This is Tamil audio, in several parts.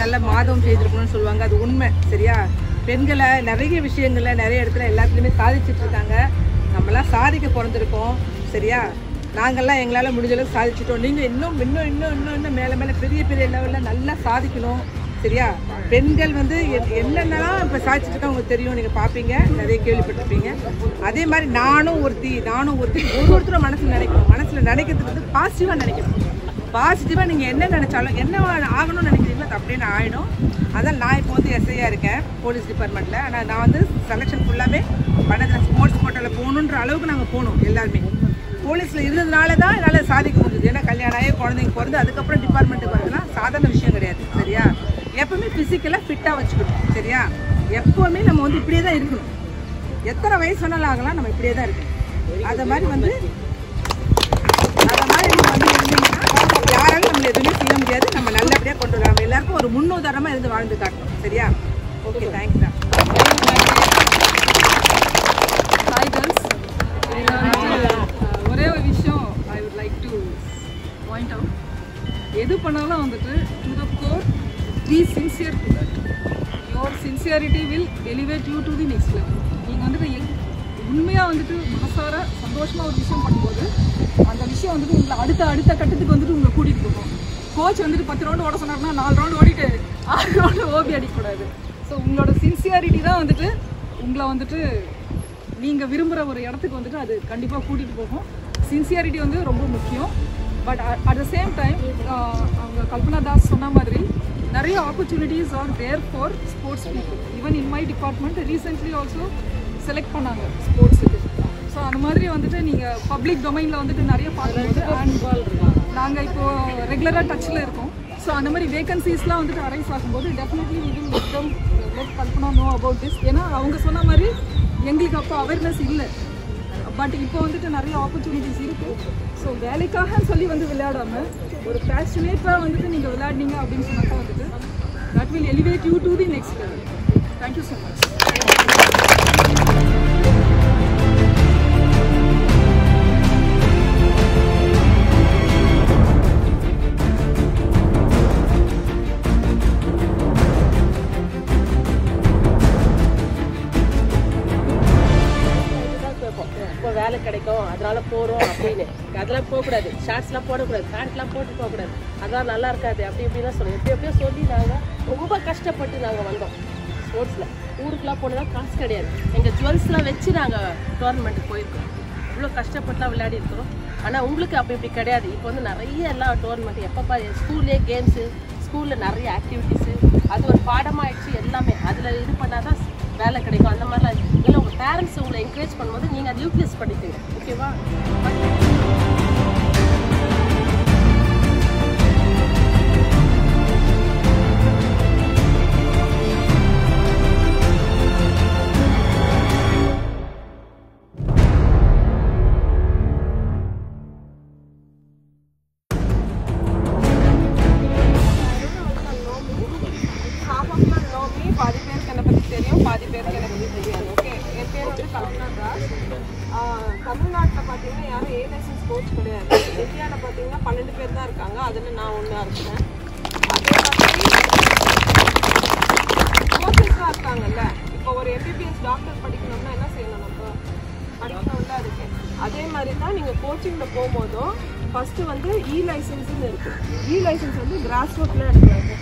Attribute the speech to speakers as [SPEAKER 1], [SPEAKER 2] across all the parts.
[SPEAKER 1] நல்ல மாதம் செய்திருக்கணும்னு சொல்லுவாங்க அது உண்மை சரியா பெண்களை நிறைய விஷயங்கள்ல நிறைய இடத்துல எல்லாத்துலேயுமே சாதிச்சுட்டு இருக்காங்க நம்மலாம் சாதிக்க பிறந்திருக்கோம் சரியா நாங்கள்லாம் எங்களால் முடிஞ்ச அளவுக்கு சாதிச்சிட்டோம் நீங்கள் இன்னும் இன்னும் இன்னும் இன்னும் இன்னும் மேலே மேலே பெரிய பெரிய லெவலில் நல்லா சாதிக்கணும் சரியா பெண்கள் வந்து எ- என்னென்னலாம் இப்போ சாதிச்சுட்டு இருக்காங்க உங்களுக்கு தெரியும் நீங்கள் பார்ப்பீங்க நிறைய கேள்விப்பட்டிருப்பீங்க அதே மாதிரி நானும் ஒருத்தி நானும் ஒருத்தி ஒரு ஒருத்தரும் மனசில் நினைக்கணும் மனசில் நினைக்கிறது வந்து பாசிட்டிவாக நினைக்கணும் பாசிட்டிவாக நீங்கள் என்ன நினச்சாலும் என்ன ஆகணும்னு நினைக்கிறீங்களோ அது அப்படியே நான் ஆகிடும் அதான் நான் இப்போ வந்து எஸ்ஐயாக இருக்கேன் போலீஸ் டிபார்ட்மெண்ட்டில் ஆனால் நான் வந்து செலெக்ஷன் ஃபுல்லாகவே பண்ணதில் ஸ்போர்ட்ஸ் கோட்டாவில் போகணுன்ற அளவுக்கு நாங்கள் போகணும் எல்லாருமே போலீஸில் இருந்ததுனால தான் என்னால் சாதிக்க முடியுது ஏன்னா கல்யாணம் ஆகி குழந்தைங்க பிறந்து அதுக்கப்புறம் டிபார்ட்மெண்ட்டுக்கு வரதுலாம் சாதாரண விஷயம் கிடையாது சரியா எப்பவுமே ஃபிசிக்கலாக ஃபிட்டாக வச்சுக்கணும் சரியா எப்போவுமே நம்ம வந்து இப்படியே தான் இருக்கணும் எத்தனை வயசு வேணாலும் ஆகலாம் நம்ம இப்படியே தான் இருக்கணும் அதை மாதிரி வந்து அதை மாதிரி நம்ம வந்து இருந்தீங்கன்னா யாராலும் நம்மள எதுவுமே செய்ய முடியாது நம்ம நல்லபடியாக கொண்டு வரலாம் நம்ம எல்லாருக்கும் ஒரு முன்னுதாரணமாக இருந்து வாழ்ந்து காட்டணும் சரியா ஓகே தேங்க்ஸ் தான்
[SPEAKER 2] ஹாய் கேர்ள்ஸ் ஒரே ஒரு விஷயம் I would like to point out எது பண்ணாலும் வந்துட்டு to the core be sincere to that your sincerity will elevate you to the next level நீங்கள் வந்துட்டு எங் உண்மையாக வந்துட்டு மனசார சந்தோஷமாக ஒரு விஷயம் பண்ணும்போது அந்த விஷயம் வந்துட்டு உங்களை அடுத்த அடுத்த கட்டத்துக்கு வந்துட்டு உங்களை கூட்டிகிட்டு போகும் கோச் வந்துட்டு பத்து ரவுண்டு ஓட சொன்னார்னா நாலு ரவுண்டு ஓடிட்டு ஆறு ரவுண்டு ஓபி அடிக்கக்கூடாது ஸோ உங்களோட சின்சியாரிட்டி தான் வந்துட்டு உங்களை வந்துட்டு நீங்கள் விரும்புகிற ஒரு இடத்துக்கு வந்துட்டு அது கண்டிப்பாக கூட்டிகிட்டு போகும் சின்சியாரிட்டி வந்து ரொம்ப முக்கியம் but at the same time அவங்க கல்பனா தாஸ் சொன்ன மாதிரி நிறைய opportunities are there for sports people even in my department recently also select பண்ணாங்க ஸ்போர்ட்ஸுக்கு ஸோ அந்த மாதிரி வந்துட்டு நீங்கள் பப்ளிக் டொமைனில் வந்துட்டு நிறைய பார்க்கும்போது அண்ட் நாங்கள் இப்போது ரெகுலராக டச்சில் இருக்கோம் ஸோ அந்த மாதிரி வேகன்சிஸ்லாம் வந்துட்டு அரைஸ் ஆகும்போது definitely we will let them let Kalpana know about this ஏன்னா அவங்க சொன்ன மாதிரி எங்களுக்கு அப்போ அவேர்னஸ் இல்லை பட் இப்போ வந்துட்டு நிறைய ஆப்பர்ச்சுனிட்டிஸ் இருக்குது ஸோ வேலைக்காக சொல்லி வந்து விளையாடாம ஒரு பேஷனேட்டாக வந்துட்டு நீங்கள் விளையாடினீங்க அப்படின்னு சொன்னாக்கா வந்துட்டு that will elevate you to the next level thank you so much
[SPEAKER 3] இதுதான் கேட்போம் இப்போ வேலை கிடைக்கும் அதனால போகிறோம் அப்படின்னு அதெல்லாம் போகக்கூடாது ஷார்ட்ஸ்லாம் போடக்கூடாது பேண்ட்லாம் போட்டு போகக்கூடாது அதெல்லாம் நல்லா இருக்காது அப்படி இப்படிலாம் சொல்லி எப்படி எப்படியோ சொல்லி நாங்கள் ரொம்ப கஷ்டப்பட்டு நாங்கள் வந்தோம் ஸ்போர்ட்ஸில் ஊருக்குலாம் போனதா காசு கிடையாது எங்கள் ஜுவல்ஸ்லாம் வச்சு நாங்கள் டோர்னமெண்ட்டுக்கு போயிருக்கோம் இவ்வளோ கஷ்டப்பட்டுலாம் விளையாடி இருக்கிறோம் ஆனால் உங்களுக்கு அப்படி இப்படி கிடையாது இப்போ வந்து நிறைய எல்லாம் டோர்னமெண்ட் எப்பப்பா ஸ்கூல்லே கேம்ஸு ஸ்கூலில் நிறைய ஆக்டிவிட்டீஸு அது ஒரு பாடமாயிடுச்சு எல்லாமே அதில் இது பண்ணால் தான் வேலை கிடைக்கும் அந்த மாதிரிலாம் இல்லை உங்கள் பேரண்ட்ஸ் உங்களை என்கரேஜ் பண்ணும்போது நீங்கள் அதை யூட்டிலைஸ் பண்ணிக்கோங்க ஓகேவா
[SPEAKER 2] half of my know me பாதி பேருக்கு என்னை பற்றி தெரியும் பாதி பேருக்கு என்னை பற்றி தெரியாது ஓகே என் பேர் வந்து கல்பனா தாஸ் தமிழ்நாட்டில் பார்த்தீங்கன்னா யாரும் ஏ லைசன்ஸ் கோச் கிடையாது இந்தியாவில் பார்த்தீங்கன்னா பன்னெண்டு பேர் தான் இருக்காங்க அதில் நான் ஒன்றா இருக்கேன் அதே மாதிரி கோச்சஸ்லாம் இருக்காங்கல்ல இப்போ ஒரு எம்பிபிஎஸ் டாக்டர் படிக்கணும்னா என்ன செய்யணும் நம்ம படிக்கணும்ல அதுக்கு அதே மாதிரி தான் நீங்கள் கோச்சிங்கில் போகும்போதும் ஃபஸ்ட்டு வந்து இ லைசன்ஸ்னு இருக்குது இ லைசன்ஸ் வந்து கிராஸ் ரூட்டில் எடுக்கிறாங்க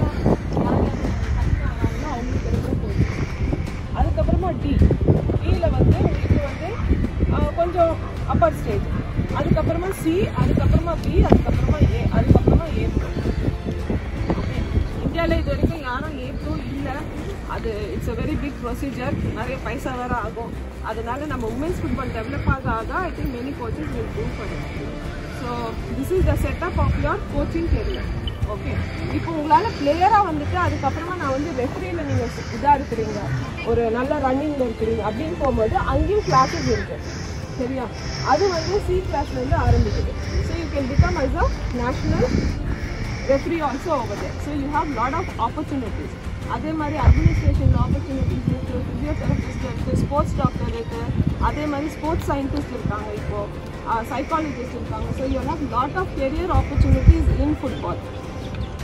[SPEAKER 2] அவங்களுக்கு எடுக்கிற போகுது அதுக்கப்புறமா டி டியில் வந்து உங்களுக்கு வந்து ஆஹ், கொஞ்சம் அப்பர் ஸ்டேஜ் அதுக்கப்புறமா சி அதுக்கப்புறமா பி அதுக்கப்புறமா ஏ அதுக்கப்புறமா ஏ இந்தியாவில் இது வரைக்கும் யாரும் ஏ ப்ரோ இல்லை அது it's a very big procedure நிறைய பைசா வேற ஆகும் அதனால நம்ம உமன்ஸ் ஃபுட்பால் டெவலப் ஆக ஆக I think many coaches will do for so this is the setup of your coaching career okay இப்போ உங்களால் பிளேயராக வந்துட்டு அதுக்கப்புறமா நான் வந்து ரெஃப்ரியில் நீங்கள் இதாக இருக்கிறீங்க ஒரு நல்ல ரன்னிங்கில் இருக்கிறீங்க அப்படின்னு போகும்போது அங்கேயும் கிளாஸஸ் இருக்கு சரியா அது வந்து சி கிளாஸ்லேருந்து ஆரம்பிக்குது so you can become as a national referee also over there so you have lot of opportunities அதே மாதிரி அட்மினிஸ்ட்ரேஷன் ஆப்பர்ச்சுனிட்டிஸ் இருக்குது ஃபிசியோதெரபிஸ்ட் இருக்குது ஸ்போர்ட்ஸ் டாக்டர் இருக்குது அதே மாதிரி ஸ்போர்ட்ஸ் சயின்டிஸ்ட் இருக்காங்க இப்போது சைக்காலஜிஸ்ட் இருக்காங்க so you have lot of career opportunities in football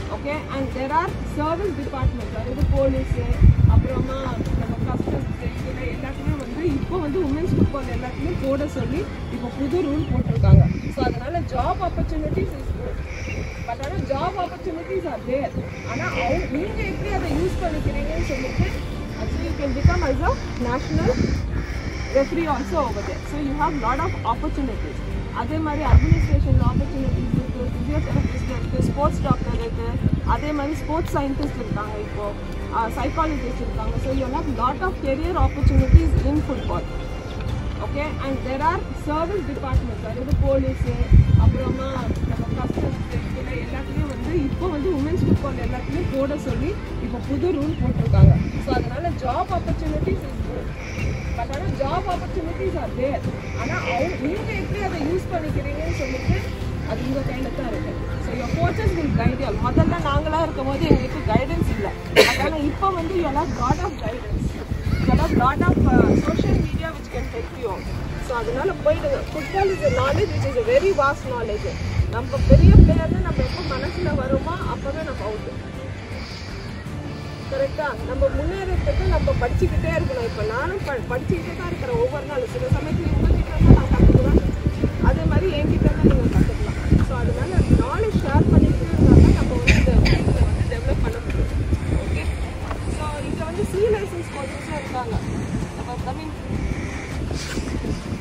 [SPEAKER 2] okay and there are service department அதாவது போலீஸு அப்புறமா நம்ம கஸ்டம்ஸ் இதில் எல்லாத்துலேயும் வந்து இப்போ வந்து உமன்ஸ் ஃபுட்பால் எல்லாத்துலேயும் போட சொல்லி இப்போ புது ரூல் போட்டிருக்காங்க ஸோ அதனால job opportunities is good but ஆனால் ஜாப் ஆப்பர்ச்சுனிட்டிஸ் ஆர் தேர் ஆனால் அவங்க நீங்கள் எப்படி அதை யூஸ் பண்ணிக்கிறீங்கன்னு சொல்லிட்டு actually you can become as a national referee also over there so you have lot of opportunities அதே மாதிரி அட்மினிஸ்ட்ரேஷன் ஆப்பர்ச்சுனிட்டிஸ் இருக்குது ஃபிசியோதெரபிஸ்ட் இருக்குது ஸ்போர்ட்ஸ் டாக்டர் இருக்குது அதே மாதிரி ஸ்போர்ட்ஸ் சயின்டிஸ்ட் இருக்காங்க இப்போது சைக்காலஜிஸ்ட் இருக்காங்க so you have lot of career opportunities in football okay and there R service departments அதாவது போலீஸு அப்புறமா நம்ம கஸ்டம்ஸ் இதில் எல்லாத்துலேயும் வந்து இப்போ வந்து உமன்ஸ் ஃபுட்பால் எல்லாத்துலேயும் போட சொல்லி இப்போ புது ரூல் போட்டிருக்காங்க ஸோ அதனால job opportunities is good but ஆனால் ஜாப் ஆப்பர்ச்சுனிட்டிஸ் ஆர் தேர் ஆனால் அவங்க நீங்கள் எப்படி அதை யூஸ் பண்ணிக்கிறீங்கன்னு சொல்லிட்டு அது உங்கள் கையில் தான் இருக்கு so your coaches will guide you முதல்ல நாங்களாம் இருக்கும் போது எங்களுக்கு கைடன்ஸ் இல்லை அதனால் இப்போ வந்து you have lot of guidance you have lot of social media which can help you so அதனால போயிடுங்க football is knowledge which is a very vast knowledge நம்ம பெரிய பிளேயர்னு நம்ம எப்போ மனசில் வரோமோ அப்போவே நம்ம அவுட்டு கரெக்டா நம்ம முன்னேறதுக்கு நம்ம படிச்சுக்கிட்டே இருக்கணும் இப்போ நானும் ப படிச்சுக்கிட்டே தான் இருக்கிறேன் ஒவ்வொரு நாளும் சில சமயத்தில் உங்ககிட்ட தான் நான் கற்றுக்குவேன் அதே மாதிரி என்கிட்ட தான் நீங்கள் கற்றுக்கலாம் ஸோ அதனால நாலேஜ் ஷேர் பண்ணிக்கிட்டே இருந்தால் நம்ம வந்து இந்த ஃபீல்டில் வந்து டெவலப் பண்ண முடியும் ஓகே ஸோ இங்கே வந்து சி லைசன்ஸ் கோச்சஸும் இருக்காங்க நம்ம தமிழ்